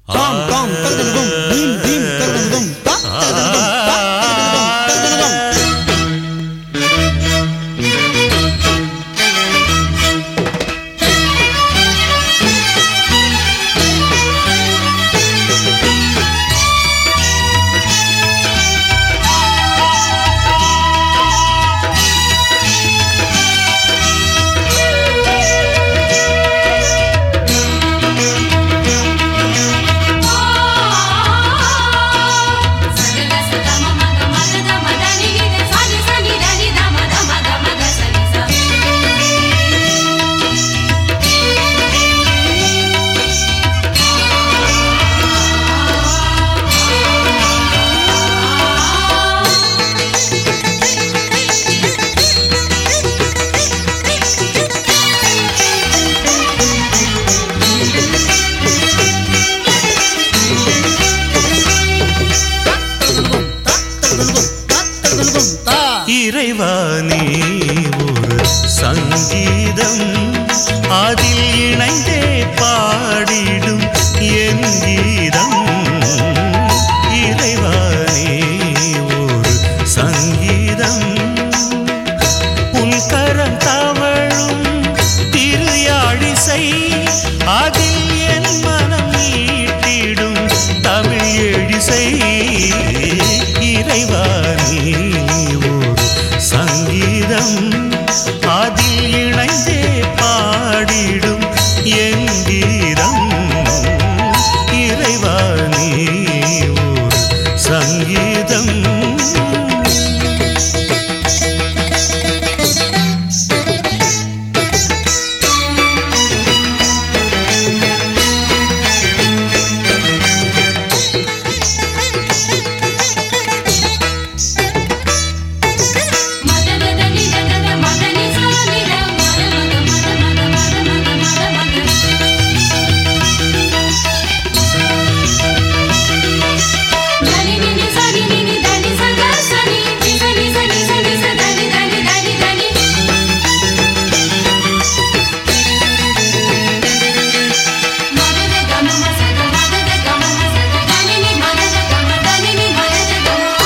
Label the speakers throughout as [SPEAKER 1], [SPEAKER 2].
[SPEAKER 1] தாம் தாம் தகதகதும் theme theme தகதகதும் தா தகதகதும் தா தகதகதும் தகதகதும்
[SPEAKER 2] சகல சதம மக மகத மதனி நித சனி சனி தனி தம தம கம க சனி ச
[SPEAKER 3] இறைவா நீ ஒரு சங்கீதம் அதில் இணைந்தே பாடிடும் என் கீதம் இறைவா நீ ஒரு சங்கீதம் உன் கரம் தவழும் திரு யாழிசை அதில் என் மனம் நீட்டிடும் தமிழ் எழிசை இறைவா நீ ஒரு சங்கீதம் அதில் இணைந்தே பாடிடும் என் கீதம் இறைவா நீ ஒரு சங்கீதம்
[SPEAKER 2] மதத தனி தத மதனி சனி த மத மக மத மக மத மக மத மக தனி நினி சனி நினி தனி சத சனி தி சனி சனி சனி ச தனி தனி தனி தனி மதத கம மசத மதத கம மசத தனி நி மதத கம தனி நி மதத கம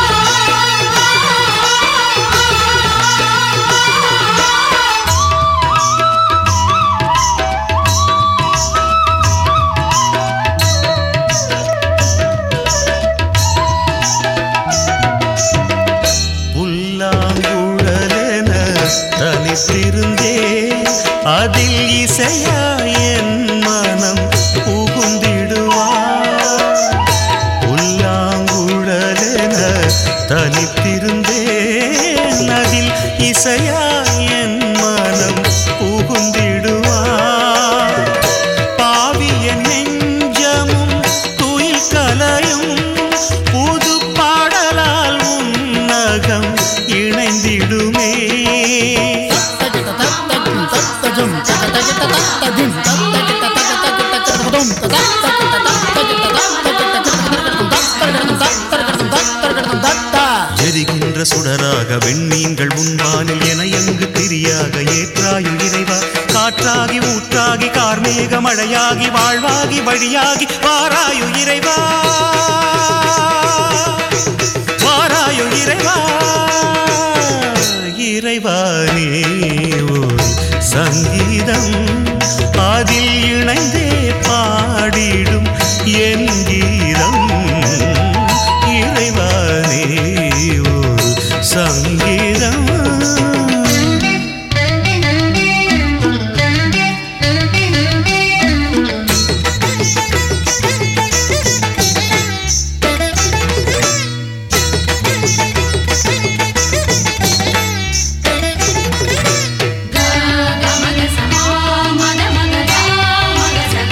[SPEAKER 3] புல்லாங்குழலென தனித்திருந்தே அதில் இசையா என் மனம் புகுந்திடுவார் புல்லாங்குழலென தனித்திருந்தேன் அதில் இசையா என் மனம் புகுந்திடுவார் பாவிய நெஞ்சமும் துயில் கலையும் புது பாடலால் உன்னகம் இணைந்திடுமே எரிகின்ற சுடராக வெண்ணீங்கள் உன்வானில் என எங்கு திரியாக ஏற்றாயும் இறைவா காற்றாகி ஊற்றாகி கார்மேக மழையாகி வாழ்வாகி வழியாகி வாராயு இறைவா வாராயு இறைவா இறைவா நீ ஒரு சங்கீதம் அதில் இணைந்தே பாடிடும் என் கீதம் இறைவா நீ ஒரு சங்கீதம்
[SPEAKER 2] க மக சமா மத மக த மக ச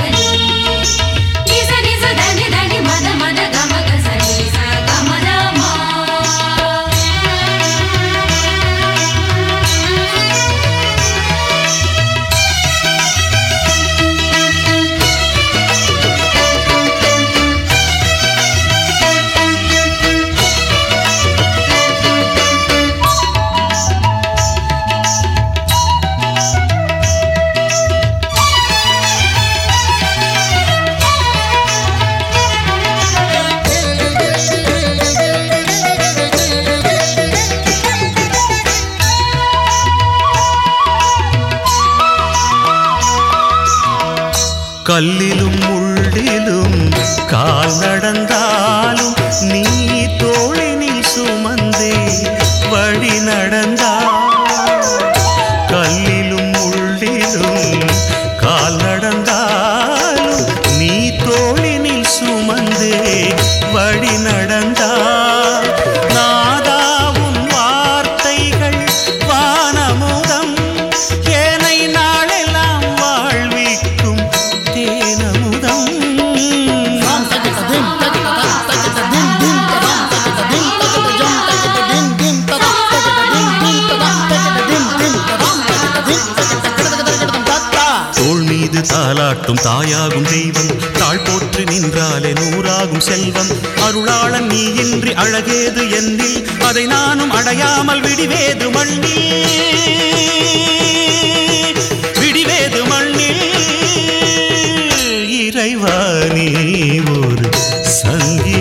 [SPEAKER 3] கல்லிலும் முள்ளிலும் கால் நடந்தாலும் நீ தோளினில் சுமந்தே வழி நடந்தால் கல்லிலும் முள்ளிலும் கால் நடந்தாலும் நீ தோளினில் சுமந்தே வழி நடந்தால் நாதாவும் வார்த்தைகள் வானமுதம் ஏனை நாளெல்லாம் வாழ்விக்கும் தேனமுதம் தோள் மீது தாலாட்டும் தாயாகும் தெய்வம் தாழ் போற்று நின்றாலே நூறாகும் செல்வம் அருளாளன் நீ இன்றி அழகேது என்னில் அதை நானும் அடையாமல் விடிவேது மண்ணில் விடிவேது மண்ணில் இறைவா நீ ஒரு சங்கீ